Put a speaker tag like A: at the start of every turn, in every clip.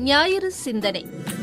A: ஞாயிறு சிந்தனை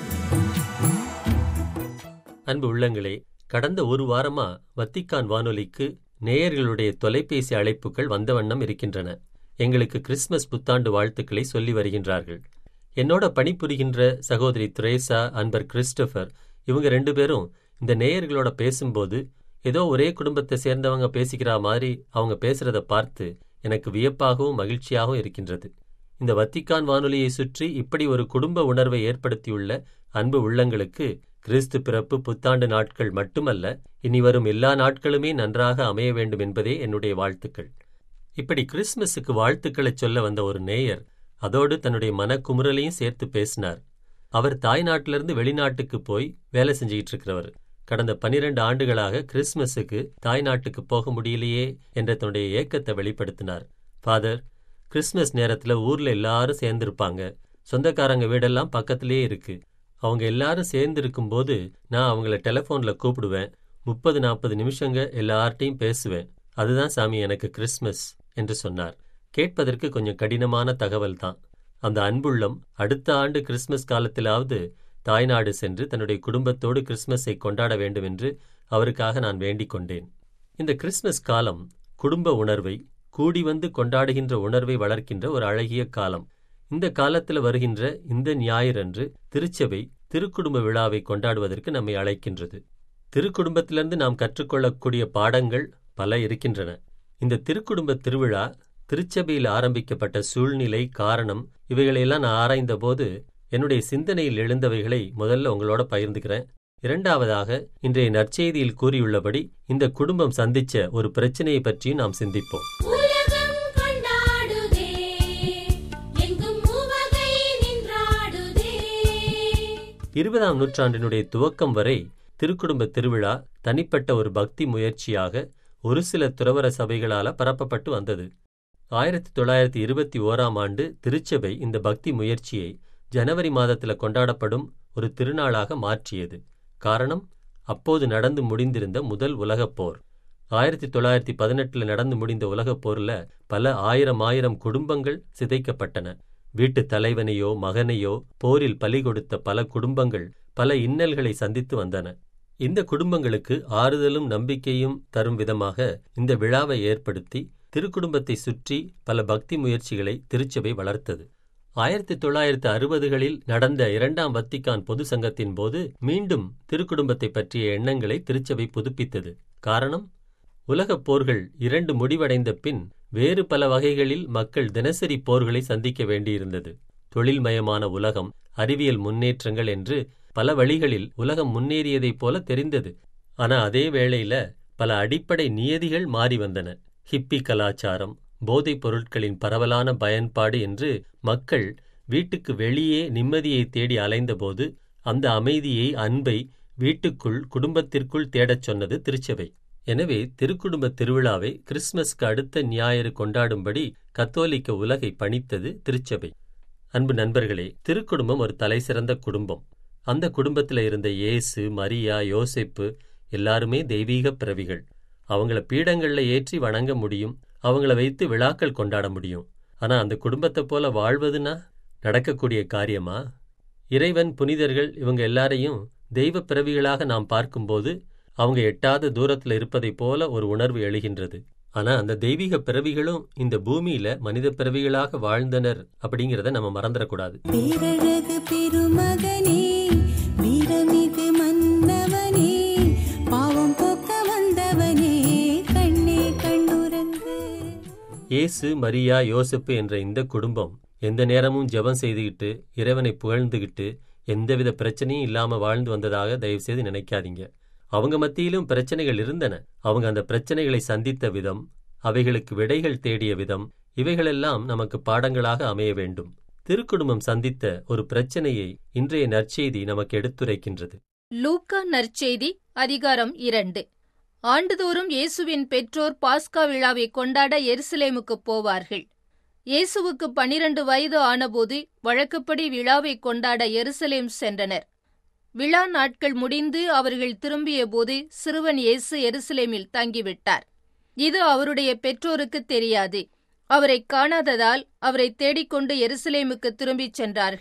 B: அன்பு உள்ளங்களே கடந்த ஒரு வாரமா வத்திக்கான் வானொலிக்கு நேயர்களுடைய தொலைபேசி அழைப்புகள் வந்த வண்ணம் இருக்கின்றன எங்களுக்கு கிறிஸ்மஸ் புத்தாண்டு வாழ்த்துக்களை சொல்லி வருகின்றார்கள் என்னோட பணிபுரிகின்ற சகோதரி துரேசா அன்பர் கிறிஸ்டோபர் இவங்க ரெண்டு பேரும் இந்த நேயர்களோட பேசும்போது ஏதோ ஒரே குடும்பத்தை சேர்ந்தவங்க பேசிக்கிற மாதிரி அவங்க பேசுறத பார்த்து எனக்கு வியப்பாகவும் மகிழ்ச்சியாகவும் இருக்கின்றது இந்த வத்திக்கான் வானொலியை சுற்றி இப்படி ஒரு குடும்ப உணர்வை ஏற்படுத்தியுள்ள அன்பு உள்ளங்களுக்கு கிறிஸ்து பிறப்பு புத்தாண்டு நாட்கள் மட்டுமல்ல இனி வரும் எல்லா நாட்களுமே நன்றாக அமைய வேண்டும் என்பதே என்னுடைய வாழ்த்துக்கள் இப்படி கிறிஸ்மஸுக்கு வாழ்த்துக்களை சொல்ல வந்த ஒரு நேயர் அதோடு தன்னுடைய மனக்குமுறலையும் சேர்த்து பேசினார் அவர் தாய்நாட்டிலிருந்து வெளிநாட்டுக்கு போய் வேலை செஞ்சுக்கிட்டு இருக்கிறவர் கடந்த பனிரெண்டு ஆண்டுகளாக கிறிஸ்மஸுக்கு தாய்நாட்டுக்கு போக முடியலையே என்ற தன்னுடைய ஏக்கத்தை வெளிப்படுத்தினார் ஃபாதர் கிறிஸ்மஸ் நேரத்துல ஊர்ல எல்லாரும் சேர்ந்திருப்பாங்க சொந்தக்காரங்க வீடெல்லாம் பக்கத்திலேயே இருக்கு அவங்க எல்லாரும் சேர்ந்து இருக்கும்போது நான் அவங்கள டெலிஃபோன்ல கூப்பிடுவேன் முப்பது நாற்பது நிமிஷங்க எல்லார்ட்டையும் பேசுவேன் அதுதான் சாமி எனக்கு கிறிஸ்மஸ் என்று சொன்னார் கேட்பதற்கு கொஞ்சம் கடினமான தகவல் தான் அந்த அன்புள்ளம் அடுத்த ஆண்டு கிறிஸ்மஸ் காலத்திலாவது தாய்நாடு சென்று தன்னுடைய குடும்பத்தோடு கிறிஸ்மஸை கொண்டாட வேண்டும் என்று அவருக்காக நான் வேண்டிக் கொண்டேன் இந்த கிறிஸ்மஸ் காலம் குடும்ப உணர்வை கூடி வந்து கொண்டாடுகின்ற உணர்வை வளர்க்கின்ற ஒரு அழகிய காலம் இந்த காலத்தில் வருகின்ற இந்த ஞாயிறன்று திருச்சபை திருக்குடும்ப விழாவை கொண்டாடுவதற்கு நம்மை அழைக்கின்றது திருக்குடும்பத்திலிருந்து நாம் கற்றுக்கொள்ளக்கூடிய பாடங்கள் பல இருக்கின்றன இந்த திருக்குடும்ப திருவிழா திருச்சபையில் ஆரம்பிக்கப்பட்ட சூழ்நிலை காரணம் இவைகளையெல்லாம் நான் ஆராய்ந்த போது என்னுடைய சிந்தனையில் எழுந்தவைகளை முதல்ல உங்களோட பகிர்ந்துக்கிறேன் இரண்டாவதாக இன்றைய நற்செய்தியில் கூறியுள்ளபடி இந்த குடும்பம் சந்திச்ச ஒரு பிரச்சனையை பற்றியும் நாம் சிந்திப்போம்
C: உலகம் கொண்டாடுதே எங்கும் உவகை நின்றாடுதே
B: இருபதாம் நூற்றாண்டினுடைய துவக்கம் வரை திருக்குடும்ப திருவிழா தனிப்பட்ட ஒரு பக்தி முயற்சியாக ஒரு சில துறவர சபைகளால பரப்பப்பட்டு வந்தது ஆயிரத்தி தொள்ளாயிரத்தி இருபத்தி ஓராம் ஆண்டு திருச்சபை இந்த பக்தி முயற்சியை ஜனவரி மாதத்துல கொண்டாடப்படும் ஒரு திருநாளாக மாற்றியது காரணம் அப்போது நடந்து முடிந்திருந்த முதல் உலகப் போர் ஆயிரத்தி தொள்ளாயிரத்தி பதினெட்டுல நடந்து முடிந்த உலகப் போர்ல பல ஆயிரம் ஆயிரம் குடும்பங்கள் சிதைக்கப்பட்டன வீட்டு தலைவனையோ மகனையோ போரில் பலி கொடுத்த பல குடும்பங்கள் பல இன்னல்களை சந்தித்து வந்தன இந்த குடும்பங்களுக்கு ஆறுதலும் நம்பிக்கையும் தரும் விதமாக இந்த விழாவை ஏற்படுத்தி திருக்குடும்பத்தை சுற்றி பல பக்தி முயற்சிகளை திருச்சபை வளர்த்தது ஆயிரத்தி தொள்ளாயிரத்து அறுபதுகளில் நடந்த இரண்டாம் வத்திக்கான் பொது சங்கத்தின் போது மீண்டும் திருக்குடும்பத்தை பற்றிய எண்ணங்களை திருச்சபை புதுப்பித்தது காரணம் உலகப் போர்கள் இரண்டு முடிவடைந்த பின் வேறு பல வகைகளில் மக்கள் தினசரி போர்களை சந்திக்க வேண்டியிருந்தது தொழில்மயமான உலகம் அறிவியல் முன்னேற்றங்கள் என்று பல வழிகளில் உலகம் முன்னேறியதைப் போல தெரிந்தது ஆனா அதே வேளையில பல அடிப்படை நியதிகள் மாறி வந்தன ஹிப்பி கலாச்சாரம் போதைப் பொருட்களின் பரவலான பயன்பாடு என்று மக்கள் வீட்டுக்கு வெளியே நிம்மதியை தேடி அலைந்தபோது அந்த அமைதியை அன்பை வீட்டுக்குள் குடும்பத்திற்குள் தேடச் சொன்னது திருச்சபை எனவே திருக்குடும்ப திருவிழாவை கிறிஸ்மஸ்க்கு அடுத்த ஞாயிறு கொண்டாடும்படி கத்தோலிக்க உலகை பணித்தது திருச்சபை அன்பு நண்பர்களே திருக்குடும்பம் ஒரு தலைசிறந்த குடும்பம் அந்த குடும்பத்துல இருந்த இயேசு மரியா யோசேப்பு எல்லாருமே தெய்வீக பிறவிகள் அவங்கள பீடங்கள்ல ஏற்றி வணங்க முடியும் அவங்கள வைத்து விழாக்கள் கொண்டாட முடியும் ஆனா அந்த குடும்பத்தை போல வாழ்வதுன்னா நடக்கக்கூடிய காரியமா இறைவன் புனிதர்கள் இவங்க எல்லாரையும் தெய்வ பிறவிகளாக நாம் பார்க்கும்போது அவங்க எட்டாத தூரத்துல இருப்பதைப் போல ஒரு உணர்வு எழுகின்றது ஆனா அந்த தெய்வீக பிறவிகளும் இந்த பூமியில மனித பிறவிகளாக வாழ்ந்தனர் அப்படிங்கிறத நம்ம மறந்துடக்கூடாது
D: பேரழகு பெருமகனே வீரமிகு மன்னவனே பாவம் போக்க வந்தவனே கண்ணே கண்ணுறங்கு
B: இயேசு மரியா யோசப்பு என்ற இந்த குடும்பம் எந்த நேரமும் ஜெபம் செய்துகிட்டு இறைவனை புகழ்ந்துகிட்டு எந்தவித பிரச்சனையும் இல்லாம வாழ்ந்து வந்ததாக தயவுசெய்து நினைக்காதீங்க அவங்க மத்தியிலும் பிரச்சனைகள் இருந்தன அவங்க அந்த பிரச்சனைகளை சந்தித்த விதம் அவைகளுக்கு விடைகள் தேடிய விதம் இவைகளெல்லாம் நமக்கு பாடங்களாக அமைய வேண்டும் திருக்குடும்பம் சந்தித்த ஒரு பிரச்சனையை இன்றைய நற்செய்தி நமக்கு எடுத்துரைக்கின்றது
A: லூக்கா நற்செய்தி அதிகாரம் இரண்டு ஆண்டுதோறும் இயேசுவின் பெற்றோர் பாஸ்கா விழாவை கொண்டாட எருசலேமுக்குப் போவார்கள் இயேசுவுக்கு பனிரண்டு வயது ஆனபோது வழக்கப்படி விழாவை கொண்டாட எருசலேம் சென்றனர் விழா நாட்கள் முடிந்து அவர்கள் திரும்பியபோது சிறுவன் இயேசு எருசலேமில் தங்கிவிட்டார் இது அவருடைய பெற்றோருக்கு தெரியாது அவரை காணாததால் அவரை தேடிக்கொண்டு எருசலேமுக்கு திரும்பிச் சென்றார்கள்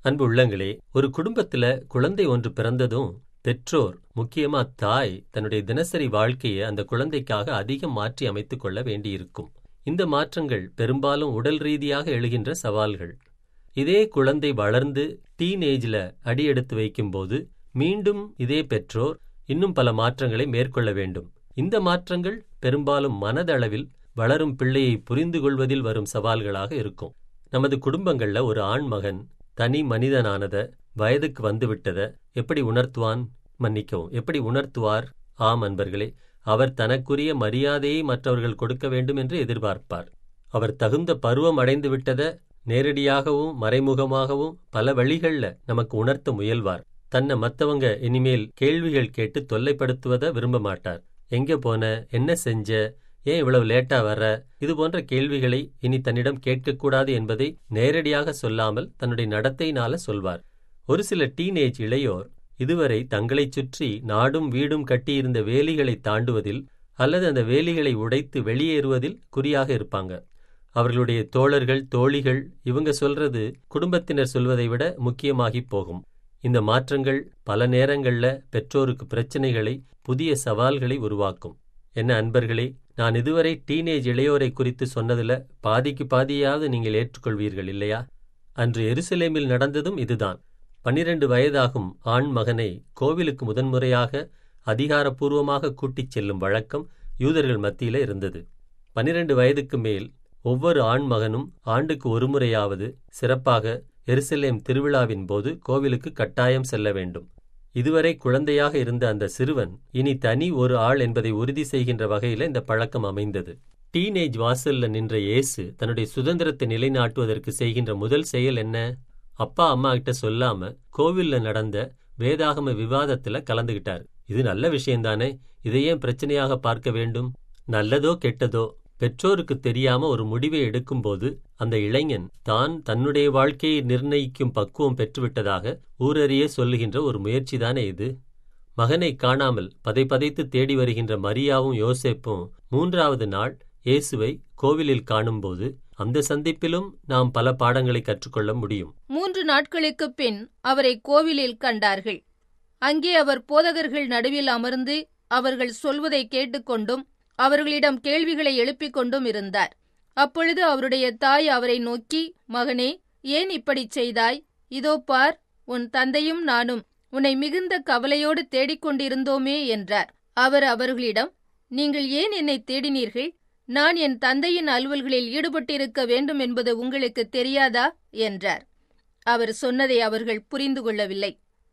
B: அன்பு உள்ளங்களே ஒரு குடும்பத்துல குழந்தை ஒன்று பிறந்ததும் பெற்றோர் முக்கியமா தாய் தன்னுடைய தினசரி வாழ்க்கையை அந்த குழந்தைக்காக அதிகம் மாற்றி அமைத்துக் கொள்ள வேண்டியிருக்கும் இந்த மாற்றங்கள் பெரும்பாலும் உடல் ரீதியாக எழுகின்ற சவால்கள் இதே குழந்தை வளர்ந்து டீனேஜ்ல அடியெடுத்து வைக்கும்போது மீண்டும் இதே பெற்றோர் இன்னும் பல மாற்றங்களை மேற்கொள்ள வேண்டும் இந்த மாற்றங்கள் பெரும்பாலும் மனதளவில் வளரும் பிள்ளையை புரிந்து கொள்வதில் வரும் சவால்களாக இருக்கும் நமது குடும்பங்கள்ல ஒரு ஆண் மகன் தனி மனிதனானத வயதுக்கு வந்துவிட்டத எப்படி உணர்த்துவான் மன்னிக்கவும் எப்படி உணர்த்துவார் ஆம் அன்பர்களே அவர் தனக்குரிய மரியாதையை மற்றவர்கள் கொடுக்க வேண்டும் என்று எதிர்பார்ப்பார் அவர் தகுந்த பருவம் அடைந்து விட்டத நேரடியாகவும் மறைமுகமாகவும் பல வழிகள்ல நமக்கு உணர்த்த முயல்வார் தன்னை மத்தவங்க இனிமேல் கேள்விகள் கேட்டு தொல்லைப்படுத்துவத விரும்ப மாட்டார் எங்க போன என்ன செஞ்ச ஏன் இவ்வளவு லேட்டா வர்ற இது போன்ற கேள்விகளை இனி தன்னிடம் கேட்கக்கூடாது என்பதை நேரடியாக சொல்லாமல் தன்னுடைய நடத்தையினால சொல்வார் ஒரு சில டீனேஜ் இளையோர் இதுவரை தங்களைச் சுற்றி நாடும் வீடும் கட்டியிருந்த வேலிகளை தாண்டுவதில் அல்லது அந்த வேலிகளை உடைத்து வெளியேறுவதில் குறியாக இருப்பாங்க அவர்களுடைய தோழர்கள் தோழிகள் இவங்க சொல்றது குடும்பத்தினர் சொல்வதை விட முக்கியமாகி போகும் இந்த மாற்றங்கள் பல நேரங்கள்ல பெற்றோருக்கு பிரச்சனைகளை புதிய சவால்களை உருவாக்கும் என்ன அன்பர்களே நான் இதுவரை டீனேஜ் இளையோரை குறித்து சொன்னதுல பாதிக்கு பாதியாவது நீங்கள் ஏற்றுக்கொள்வீர்கள் இல்லையா அன்று எருசலேமில் நடந்ததும் இதுதான் பன்னிரண்டு வயதாகும் ஆண் மகனை கோவிலுக்கு முதன்முறையாக அதிகாரப்பூர்வமாக கூட்டிச் செல்லும் வழக்கம் யூதர்கள் மத்தியில இருந்தது பன்னிரண்டு வயதுக்கு மேல் ஒவ்வொரு ஆண் மகனும் ஆண்டுக்கு ஒருமுறையாவது சிறப்பாக எருசலேம் திருவிழாவின் போது கோவிலுக்கு கட்டாயம் செல்ல வேண்டும் இதுவரை குழந்தையாக இருந்த அந்த சிறுவன் இனி தனி ஒரு ஆள் என்பதை உறுதி செய்கின்ற வகையில இந்த பழக்கம் அமைந்தது டீனேஜ் வாசல்ல நின்ற இயேசு தன்னுடைய சுதந்திரத்தை நிலைநாட்டுவதற்கு செய்கின்ற முதல் செயல் என்ன அப்பா அம்மா கிட்ட சொல்லாம கோவில்ல நடந்த வேதாகம விவாதத்துல கலந்துகிட்டார் இது நல்ல விஷயம்தானே இதை ஏன் பிரச்சனையாக பார்க்க வேண்டும் நல்லதோ கெட்டதோ பெற்றோருக்கு தெரியாம ஒரு முடிவை எடுக்கும்போது அந்த இளைஞன் தான் தன்னுடைய வாழ்க்கையை நிர்ணயிக்கும் பக்குவம் பெற்றுவிட்டதாக ஊரறிய சொல்லுகின்ற ஒரு முயற்சிதானே இது மகனை காணாமல் பதை பதைத்து தேடி வருகின்ற மரியாவும் யோசேப்பும் மூன்றாவது நாள் இயேசுவை கோவிலில் காணும்போது அந்த சந்திப்பிலும் நாம் பல பாடங்களை கற்றுக்கொள்ள முடியும்
A: மூன்று நாட்களுக்குப் பின் அவரை கோவிலில் கண்டார்கள் அங்கே அவர் போதகர்கள் நடுவில் அமர்ந்து அவர்கள் சொல்வதை கேட்டுக்கொண்டும் அவர்களிடம் கேள்விகளை எழுப்பிக் கொண்டும் இருந்தார் அப்பொழுது அவருடைய தாய் அவரை நோக்கி மகனே ஏன் இப்படிச் செய்தாய் இதோ பார் உன் தந்தையும் நானும் உன்னை மிகுந்த கவலையோடு தேடிக்கொண்டிருந்தோமே என்றார் அவர் அவர்களிடம் நீங்கள் ஏன் என்னை தேடினீர்கள் நான் என் தந்தையின் அலுவல்களில் ஈடுபட்டிருக்க வேண்டும் என்பது உங்களுக்கு தெரியாதா என்றார் அவர் சொன்னதை அவர்கள் புரிந்து கொள்ளவில்லை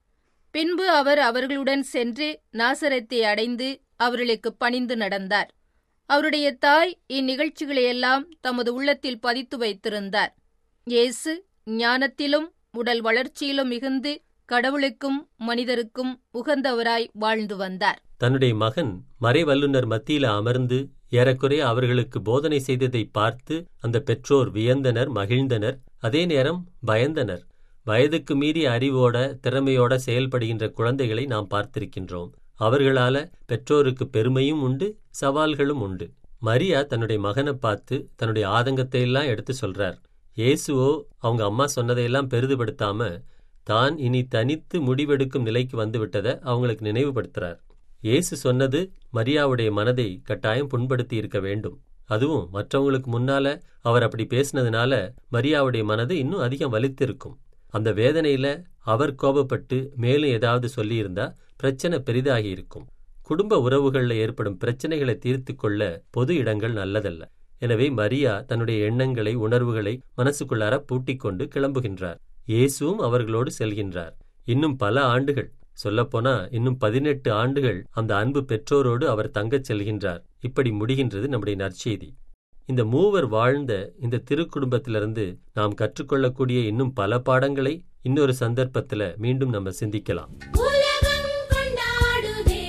A: பின்பு அவர் அவர்களுடன் சென்று நாசரத்தை அடைந்து அவர்களுக்கு பணிந்து நடந்தார் அவருடைய தாய் இந்நிகழ்ச்சிகளையெல்லாம் தமது உள்ளத்தில் பதித்து வைத்திருந்தார் இயேசு ஞானத்திலும் உடல் வளர்ச்சியிலும் மிகுந்து கடவுளுக்கும் மனிதருக்கும் உகந்தவராய் வாழ்ந்து வந்தார்
B: தன்னுடைய மகன் மறைவல்லுனர் மத்தியில அமர்ந்து ஏறக்குறைய அவர்களுக்கு போதனை செய்ததை பார்த்து அந்த பெற்றோர் வியந்தனர் மகிழ்ந்தனர் அதே நேரம் பயந்தனர் வயதுக்கு மீறிய அறிவோட திறமையோட செயல்படுகின்ற குழந்தைகளை நாம் பார்த்திருக்கின்றோம் அவர்களால பெற்றோருக்கு பெருமையும் உண்டு சவால்களும் உண்டு மரியா தன்னுடைய மகனை பார்த்து தன்னுடைய ஆதங்கத்தை எல்லாம் எடுத்து சொல்றார் இயேசுவோ அவங்க அம்மா சொன்னதையெல்லாம் பெரிதுபடுத்தாம தான் இனி தனித்து முடிவெடுக்கும் நிலைக்கு வந்துவிட்டதை அவங்களுக்கு நினைவுபடுத்துறார் இயேசு சொன்னது மரியாவுடைய மனதை கட்டாயம் புண்படுத்தி இருக்க வேண்டும் அதுவும் மற்றவங்களுக்கு முன்னால அவர் அப்படி பேசினதுனால மரியாவுடைய மனது இன்னும் அதிகம் வலித்திருக்கும் அந்த வேதனையில அவர் கோபப்பட்டு மேலும் ஏதாவது சொல்லியிருந்தா பிரச்சனை பெரிதாகி இருக்கும் குடும்ப உறவுகள்ல ஏற்படும் பிரச்சனைகளை தீர்த்து கொள்ள பொது இடங்கள் நல்லதல்ல எனவே மரியா தன்னுடைய எண்ணங்களை உணர்வுகளை மனசுக்குள்ளார பூட்டிக் கொண்டு கிளம்புகின்றார் இயேசுவும் அவர்களோடு செல்கின்றார் இன்னும் பல ஆண்டுகள் சொல்லப்போனா இன்னும் பதினெட்டு ஆண்டுகள் அந்த அன்பு பெற்றோரோடு அவர் தங்கச் செல்கின்றார் இப்படி முடிகின்றது நம்முடைய நற்செய்தி இந்த மூவர் வாழ்ந்த இந்த திருக்குடும்பத்திலிருந்து நாம் கற்றுக்கொள்ளக்கூடிய இன்னும் பல பாடங்களை இன்னொரு சந்தர்ப்பத்துல மீண்டும் நம்ம சிந்திக்கலாம்
C: உலகம் கொண்டாடுதே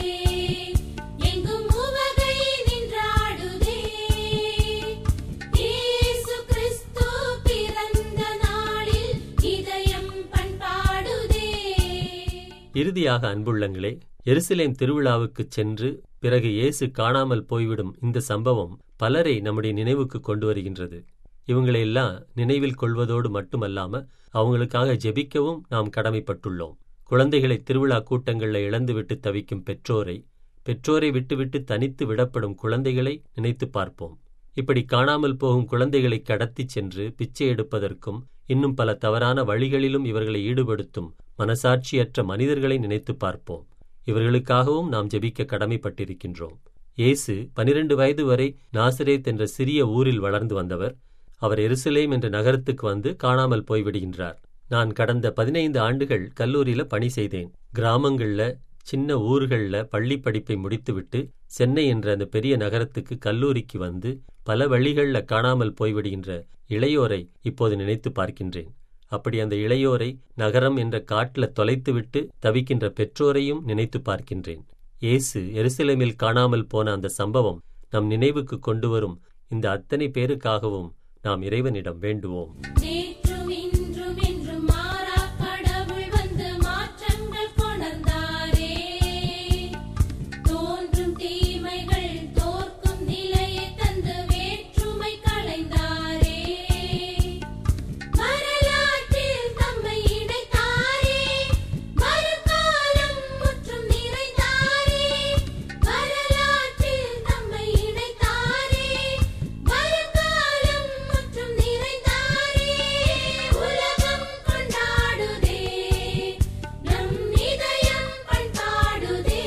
C: எங்கும் உவகை நின்றாடுதே இயேசு கிறிஸ்து பிறந்த நாளில் இதயம் பண்பாடுதே
B: இறுதியாக அன்புள்ளங்களே எருசலேம் திருவிழாவுக்குச் சென்று பிறகு இயேசு காணாமல் போய்விடும் இந்த சம்பவம் பலரை நம்முடைய நினைவுக்கு கொண்டு வருகின்றது இவங்களையெல்லாம் நினைவில் கொள்வதோடு மட்டுமல்லாம அவங்களுக்காக ஜெபிக்கவும் நாம் கடமைப்பட்டுள்ளோம் குழந்தைகளை திருவிழா கூட்டங்களில் இழந்துவிட்டு தவிக்கும் பெற்றோரை பெற்றோரை விட்டுவிட்டு தனித்து விடப்படும் குழந்தைகளை நினைத்து பார்ப்போம் இப்படி காணாமல் போகும் குழந்தைகளை கடத்திச் சென்று பிச்சை எடுப்பதற்கும் இன்னும் பல தவறான வழிகளிலும் இவர்களை ஈடுபடுத்தும் மனசாட்சியற்ற மனிதர்களை நினைத்து பார்ப்போம் இவர்களுக்காகவும் நாம் ஜெபிக்க கடமைப்பட்டிருக்கின்றோம் இயேசு பனிரெண்டு வயது வரை நாசரேத் என்ற சிறிய ஊரில் வளர்ந்து வந்தவர் அவர் எருசலேம் என்ற நகரத்துக்கு வந்து காணாமல் போய்விடுகின்றார் நான் கடந்த பதினைந்து ஆண்டுகள் கல்லூரியில பணி செய்தேன் கிராமங்கள்ல சின்ன ஊர்கள்ல பள்ளி படிப்பை முடித்துவிட்டு சென்னை என்ற அந்த பெரிய நகரத்துக்கு கல்லூரிக்கு வந்து பல வழிகள்ல காணாமல் போய்விடுகின்ற இளையோரை இப்போது நினைத்து பார்க்கின்றேன் அப்படி அந்த இளையோரை நகரம் என்ற காட்டுல தொலைத்துவிட்டு தவிக்கின்ற பெற்றோரையும் நினைத்து பார்க்கின்றேன் இயேசு எருசலேமில் காணாமல் போன அந்த சம்பவம் நம் நினைவுக்கு கொண்டு வரும் இந்த அத்தனை பேருக்காகவும் நாம் இறைவனிடம் வேண்டுவோம்
C: நேற்றும் இன்றும் என்றும் மாறா கடவுள் வந்து மாற்றங்கள் கொணர்ந்தாரே தோன்றும் தீமைகள் தோற்கும் நிலையை தந்து வேற்றுமை களைந்தாரே வரலாற்றில் தம்மை இணைத்தாரே வருங்காலம் முற்றும் நிறைந்தாரே வரலாற்றில் தம்மை இணைத்தாரே வருங்காலம் முற்றும் நிறைந்தாரே உலகம் கொண்டாடுதே நம் இதயம் பண்பாடுதே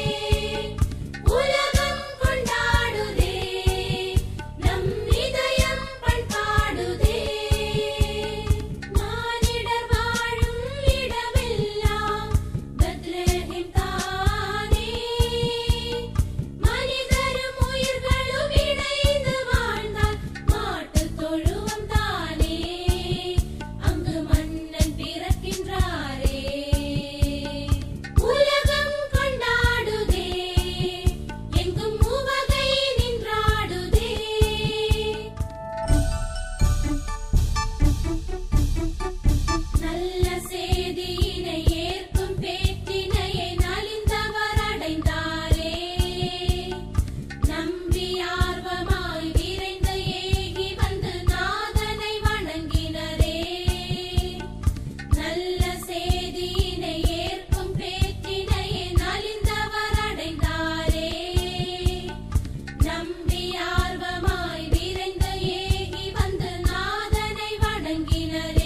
C: உலகம் கொண்டாடுதே நம் இதயம் பண்பாடுதே மானிடர் வாழும் இடமெல்லாம் பெத்லஹேம் தானே மனிதரும் உயிர்களும் இணைந்து வாழ்ந்தால் மாட்டுத் தொழுவம் தானே அங்கு மன்னன் பிறக்கின்றாரே உலகம் கொண்டாடுதே எங்கும் உவகை நின்றாடுதே நல்ல செய்தியினை ஏற்கும் பேற்றினையை நலிந்தவர் அடைந்தாரே நம்பி ஆர்வமாய் விரைந்து ஏகி வந்து நாதனை வணங்கினரே நல்ல செய்தியினை ஏற்கும் பேற்றினையை நலிந்தவர் அடைந்தாரே நம்பி ஆர்வமாய் விரைந்து ஏகி வந்து நாதனை வணங்கினரே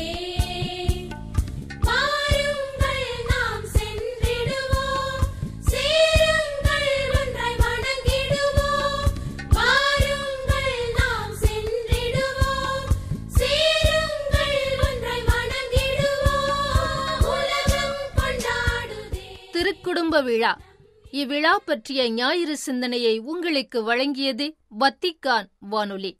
C: வாருங்கள் நாம் சென்றிடுவோம் சேருங்கள் ஒன்றாய் வணங்கிடுவோம் வாருங்கள் நாம் சென்றிடுவோம் சேருங்கள் ஒன்றாய் வணங்கிடுவோம் உலகம் கொண்டாடுதே
A: திருக்குடும்ப விழா இவ்விழா பற்றிய ஞாயிறு சிந்தனையை உங்களுக்கு வழங்கியது வத்திக்கான் வானொலி